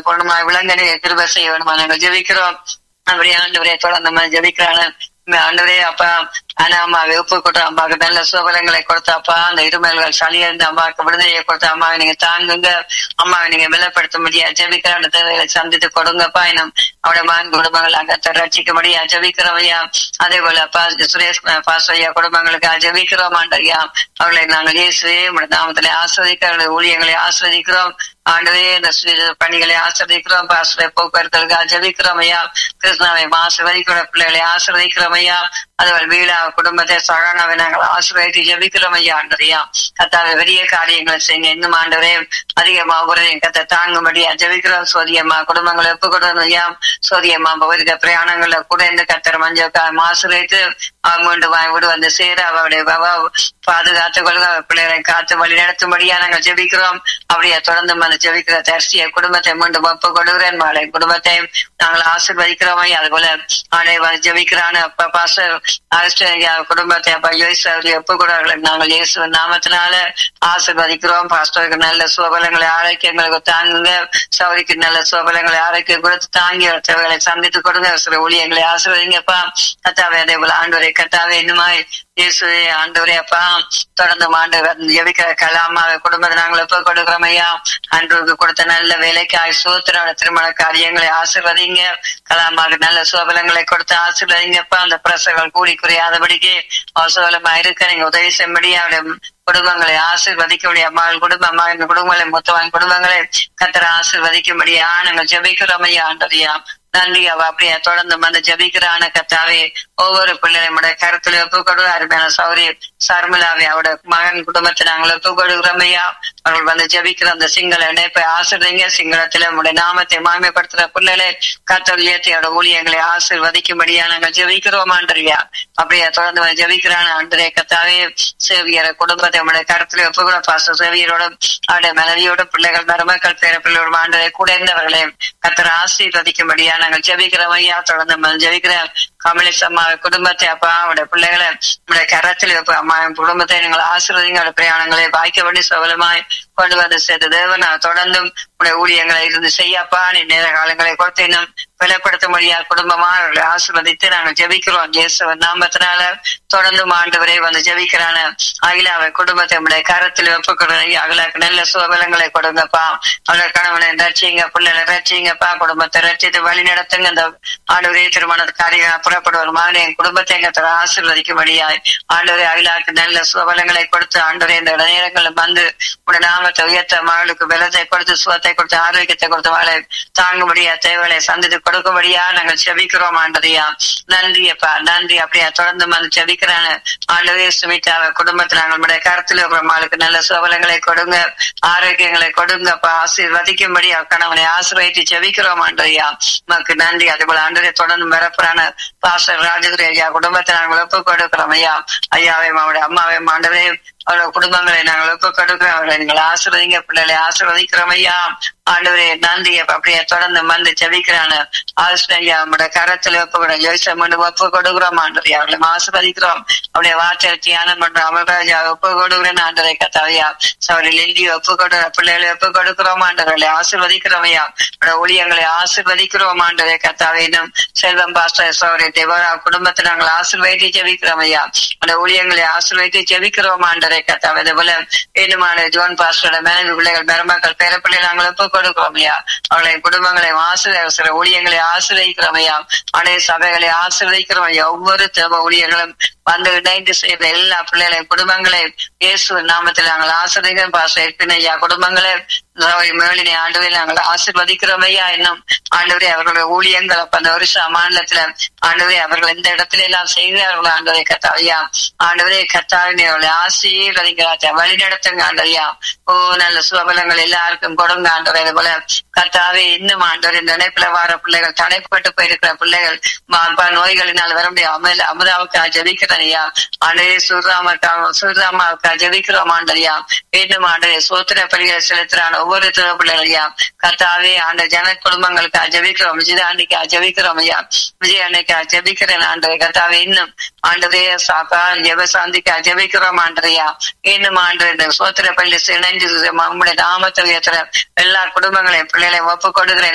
பூர்ணமாக விளங்கனை கிருப செய்ய வேணுமா நாங்கள் ஜெபிக்கிறோம் அப்படியே ஆண்டவரே தொடர்ந்து நம்ம ஜெபிக்கிறான ஆண்டவரே அப்பா ஆனா அம்மாவை ஒப்பு கொடுத்த அம்மாவுக்கு நல்ல சுபலங்களை கொடுத்தாப்பா அந்த இருமல்கள் சளியிருந்து அம்மாவுக்கு விடுதலையை கொடுத்த அம்மாவை நீங்க தாங்குங்க அம்மாவை நீங்க பலப்படுத்த முடியா ஜெபிக்கிற அந்த தேவைகளை சந்தித்து கொடுங்கப்பா இன்னும் அவட மான் குடும்பங்கள் அங்கத்தை ரட்சிக்க முடியா ஜெபிக்கிறோம் ஐயா அதே போல அப்பா சுரேஷ் பாஸ் ஐயா குடும்பங்களுக்கு ஜெபிக்கிறோம் ஆண்டரியா அவர்களை நாங்கள் இயேசுவே உடைய நாமத்திலே ஆஸ்வதிக்கிற அவருடைய ஊழியங்களை ஆஸ்வதிக்கிறோம் ஆண்டவே இந்த சு- பணிகளை ஆசிர்வதிக்கிறோம் பாசுரை போக்குவரத்துகளுக்கு ஜெபிக்கிறோம் ஐயா கிருஷ்ணாவை ஆசிர்வதிக்கிற பிள்ளைகளை ஆசிர்வதிக்கிறோம் ஐயா அதுவரை வீடா குடும்பத்தை சரணாவை நாங்கள் ஆசிர்வதித்து ஜெபிக்கிறோம் ஐயா ஆண்டரையா கத்தாவை பெரிய காரியங்களை செய்யுங்க இன்னும் ஆண்டவரே அதிகமா ஒரு கத்தை தாங்கும்படியா ஜெபிக்கிறோம் சோதியம்மா குடும்பங்களை ஒப்பு கொடுக்கணும் ஐயா சோதியம்மா போயிருக்க பிரயாணங்கள்ல கூட இந்த கத்தர் மஞ்சள் ஆசிர்வதித்து அவங்க கொண்டு வாய் விடு வந்து சேர அவருடைய பவ- பாதுகாத்துக் கொள்க அவர் பிள்ளைகளை காத்து வழி நடத்தும்படியா நாங்கள் ஜெபிக்கிறோம் அப்படியே தொடர்ந்து வந்து ஜெபிக்கிற தரிசிய குடும்பத்தை மீண்டும் ஒப்பு கொடுக்கிறேன் மாலை குடும்பத்தை நாங்கள் ஆசீர்வதிக்கிறோம் ஐயா. அது போல ஆடை ஜெபிக்கிறான அப்பா பாச ஆஸ்திரேலியா குடும்பத்தை அப்பா யோசிச்சு அவரை ஒப்பு கொடுக்கிறார்கள் நாங்கள் இயேசு நாமத்தினால ஆசீர்வதிக்கிறோம் பாஸ்டருக்கு நல்ல சுபலங்களை ஆரோக்கியங்களுக்கு தாங்குங்க சௌரிக்கு நல்ல சுபலங்களை ஆரோக்கியம் கொடுத்து தாங்கி அவர் தேவைகளை சந்தித்து கொடுங்க சில ஊழியங்களை ஆசீர்வதிங்கப்பா கத்தாவே அதே போல ஆண்டவரை கத்தாவே இன்னுமாய் இயேசுவே ஆண்டவரே அப்பா தொடர்ந்து ஆண்டவர் ஜெபிக்கிற கலாமாவை குடும்பத்தை நாங்கள் எப்ப கொடுக்கிறோம் ஐயா அன்றுக்கு கொடுத்த நல்ல வேலைக்காய் சூத்திரோட திருமண காரியங்களை ஆசீர்வதிங்க கலாமாவுக்கு நல்ல சுபலங்களை கொடுத்து ஆசீர்வதிங்கப்பா அந்த பிரசவங்கள் கூடி குறையாதபடிக்கு அவசரமா இருக்க நீங்க உதவி செய்யும்படி அவருடைய குடும்பங்களை ஆசீர்வதிக்கக்கூடிய அம்மாள் குடும்பம் அம்மா இந்த குடும்பங்களை மொத்தவான் குடும்பங்களை கத்தர ஆசீர்வதிக்கும்படியா நாங்கள் ஜெபிக்கிறோம் ஐயா ஆண்டவரையா நன்றி அவ அப்படியே தொடர்ந்து வந்து ஜபிக்கிறான கத்தாவே ஒவ்வொரு பிள்ளைகளுடைய கருத்துல ஒப்பு கொடு அருமையான சௌரி சர்மிளாவே அவட மகன் குடும்பத்தை நாங்கள் ஒப்பு கொடுக்கிறோம் ஐயா அவர்கள் வந்து ஜபிக்கிற அந்த சிங்கள இணைப்பை ஆசிர்வதிங்க சிங்களத்தில உடைய நாமத்தை மாய்மைப்படுத்துற பிள்ளைகளை கத்தல் ஏற்றி அவட ஊழியங்களை ஆசிர்வதிக்கும்படியா நாங்கள் ஜபிக்கிறோம் ஆண்டரியா அப்படியே தொடர்ந்து வந்து ஜபிக்கிறான ஆண்டரே கத்தாவே சேவியர குடும்பத்தை நம்முடைய கருத்துல ஒப்பு கூட பாச சேவியரோட அவருடைய மனைவியோட பிள்ளைகள் மருமக்கள் பேர பிள்ளையோட ஆண்டரை கூட இருந்தவர்களே கத்தர் ஆசீர்வதிக்கும்படியா நாங்கள் ஜெபிக்கிறோம் ஐயா தொடர்ந்து நம்ம ஜெபிக்கிறோம் கமலேஷ் அம்மா குடும்பத்தை அப்பா அவருடைய பிள்ளைகளை நம்முடைய கரத்தில் வைப்பு அம்மா என் குடும்பத்தை நீங்கள் ஆசீர்வதிங்க அவருடைய பிரயாணங்களை வாய்க்க வேண்டி சபலமாய் கொண்டு வந்து சேர்த்து தேவன் நான் தொடர்ந்தும் உடைய ஊழியங்களை இருந்து செய்யப்பா நீ நேர காலங்களை கொடுத்து இன்னும் பலப்படுத்த முடியா குடும்பமா அவர்களை ஆசீர்வதித்து நாங்கள் ஜெபிக்கிறோம் இயேசுவன் நாமத்தினால தொடர்ந்து ஆண்டவரை வந்து ஜெபிக்கிறான அகிலாவை குடும்பத்தை உடைய கரத்தில் வைப்புக்கிறோம் அகிலாக்கு நல்ல சுபலங்களை கொடுங்கப்பா அவளை கணவனை ரட்சிங்க பிள்ளைகளை ரட்சிங்கப்பா குடும்பத்தை ரட்சித்து வழி நடத்துங்க இந்த ஆண்டவரே திருமண காரியம் புறப்படுவார் மகனை என் குடும்பத்தை எங்க ஆசீர்வதிக்கும்படியாய் ஆண்டவரே அகிலாக்கு நல்ல சுபலங்களை கொடுத்து ஆண்டவரே இந்த நேரங்களில் வந்து உடைய நாமத்தை உயர்த்த மகளுக்கு பலத்தை கொடுத்து சுகத்தை கொடுத்து ஆரோக்கியத்தை கொடுத்து மகளை தாங்கும்படியா தேவைகளை சந்தித்து கொடுக்கும்படியா நாங்கள் செபிக்கிறோம் ஆண்டதையா நன்றி அப்பா நன்றி அப்படியா தொடர்ந்து வந்து செபிக்கிறான ஆண்டவே சுமிதாவை குடும்பத்தில் நாங்களுடைய கருத்துல மகளுக்கு நல்ல சுபலங்களை கொடுங்க ஆரோக்கியங்களை கொடுங்கப்பா ஆசீர்வதிக்கும்படி கணவனை ஆசீர்வதித்து செபிக்கிறோம் ஆண்டதையா நமக்கு நன்றி அதுபோல ஆண்டரை தொடர்ந்து மிரப்புறான பாஸ்டர் ராஜகுரி ஐயா குடும்பத்தை நாங்கள் ஒப்பு கொடுக்கிறோம் ஐயா ஐயாவை அவருடைய அம்மாவை ஆண்டவரே அவரோட குடும்பங்களை நாங்கள் ஒப்பு கொடுக்கிறோம் அவர்களை நீங்கள் ஆசீர்வதிங்க பிள்ளைகளை ஆசீர்வதிக்கிறோம் ஐயா ஆண்டவரே நன்றி அப்படியே தொடர்ந்து வந்து செவிக்கிறான ஆசிரியா நம்முடைய கரத்துல ஒப்பு கொடு ஜோசம் ஒப்பு கொடுக்கிறோம் ஆண்டவரே அவர்களை ஆசீர்வதிக்கிறோம் அவருடைய வார்த்தை தியானம் பண்ற அமர்ராஜா ஒப்பு கொடுக்கிறேன் ஆண்டரை கத்தாவையா சவரி லில்லி ஒப்பு கொடுக்கிற பிள்ளைகளை ஒப்பு கொடுக்கிறோம் ஆண்டவர்களை ஆசீர்வதிக்கிறோம் ஐயா அவருடைய ஊழியங்களை ஆசீர்வதிக்கிறோம் ஆண்டரை கத்தாவை இன்னும் செல்வம் பாஸ்டர் சௌரி தேவரா குடும்பத்தை நாங்கள் ஆசீர்வதித்து ஜெபிக்கிறோம் ஐயா அந்த ஊழியங்களை ஆசீர்வதித்து ஜெபிக்கிறோம் ஆண்டரை கத்தாவை இது போல வேணுமான ஜோன் பாஸ்டரோட மனைவி பிள்ளைகள் மருமக்கள் பேர பிள்ளைகள் நாங்கள் ஒப்பு கொடுக்கிறோம் ஐயா அவர்களை குடும்பங்களை ஆசிரியர் சில ஊழியங்களை ஆசீர்வதிக்கிறோம் ஐயா அனைத்து சபைகளை ஆசீர்வதிக்கிறோம் ஐயா ஒவ்வொரு தேவ ஊழியர்களும் வந்து இணைந்து செய்த எல்லா பிள்ளைகளையும் குடும்பங்களையும் இயேசு நாமத்தில் நாங்கள் ஆசிரியர் பாச ஐயா குடும்பங்களை மேலினை ஆண்டுகளில் நாங்கள் ஆசிர்வதிக்கிறோம் ஐயா இன்னும் ஆண்டவரே அவர்களுடைய ஊழியங்கள் அப்ப அந்த வருஷம் மாநிலத்துல ஆண்டவரே அவர்கள் எந்த இடத்துல எல்லாம் செய்கிறார்களோ ஆண்டவரே கத்தாவையா ஆண்டவரே கத்தாவினை அவர்களை ஆசீர்வதிக்கிறாச்சா வழி நடத்துங்க ஆண்டவையா ஓ நல்ல சுபலங்கள் எல்லாருக்கும் கொடுங்க ஆண்டவரே அது போல கத்தாவே இன்னும் ஆண்டவர் இந்த இணைப்புல வார பிள்ளைகள் தடைப்பட்டு போயிருக்கிற பிள்ளைகள் நோய்களினால் வர முடியும் அமல அமுதாவுக்கு ஜபிக்கிறேன் ஐயா ஆண்டவரே சுர்ராமக்கா சுர்ராமாவுக்கா ஜபிக்கிறோம் ஆண்டரியா இன்னும் ஆண்டவரே சோத்திர பலிகளை செலுத்துறான ஒவ்வொரு பிள்ளைகளையா கத்தாவே ஆண்ட ஜன குடும்பங்களுக்கு ஜபிக்கிறோம் விஜயாண்டிக்கு ஜபிக்கிறோம் ஐயா விஜய் அன்னைக்கு ஜபிக்கிறேன் ஆண்டரை கத்தாவே இன்னும் ஆண்டவரே சாப்பா ஜெபசாந்திக்கு ஜபிக்கிறோம் ஆண்டரையா இன்னும் ஆண்டு இந்த சோத்திர பள்ளி இணைஞ்சு உங்களுடைய நாமத்தை உயர்த்துற எல்லா குடும்பங்களையும் பிள்ளைகளை ஒப்பு கொடுக்கிறேன்